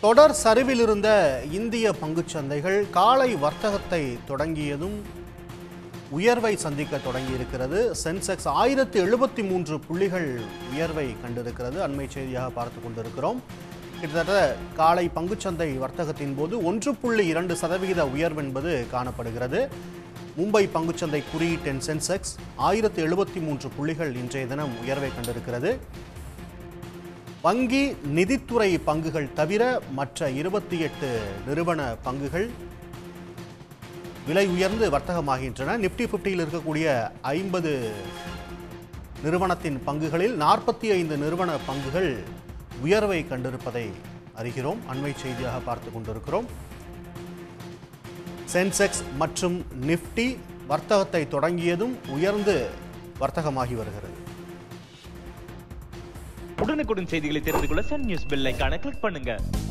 தொடர் சரிவில் இருந்த இந்திய பங்குச் சந்தைகள் காலை வர்த்தகத்தை தொடங்கியதும் உயர்வை சந்திக்க தொடங்கியிருக்கிறது சென்செக்ஸ் ஆயிரத்தி எழுபத்தி மூன்று புள்ளிகள் உயர்வை கண்டிருக்கிறது அண்மை செய்தியாக பார்த்து கொண்டிருக்கிறோம் கிட்டத்தட்ட காலை பங்குச்சந்தை வர்த்தகத்தின் போது ஒன்று புள்ளி இரண்டு சதவிகித உயர்வு என்பது காணப்படுகிறது மும்பை பங்குச்சந்தை குறியீட்டின் சென்செக்ஸ் ஆயிரத்தி எழுபத்தி மூன்று புள்ளிகள் இன்றைய தினம் உயர்வை கண்டிருக்கிறது வங்கி நிதித்துறை பங்குகள் தவிர மற்ற இருபத்தி எட்டு நிறுவன பங்குகள் விலை உயர்ந்து வர்த்தகமாகின்றன நிப்டி பிப்டியில் இருக்கக்கூடிய ஐம்பது நிறுவனத்தின் பங்குகளில் நாற்பத்தி ஐந்து நிறுவன பங்குகள் உயர்வை கண்டிருப்பதை அறிகிறோம் அண்மை செய்தியாக பார்த்து கொண்டிருக்கிறோம் சென்செக்ஸ் மற்றும் நிப்டி வர்த்தகத்தை தொடங்கியதும் உயர்ந்து வர்த்தகமாகி வருகிறது உடனுக்குடன் செய்திகளை தெரிந்து கொள்ள சன் நியூஸ் பெல் ஐகானை கிளிக் பண்ணுங்க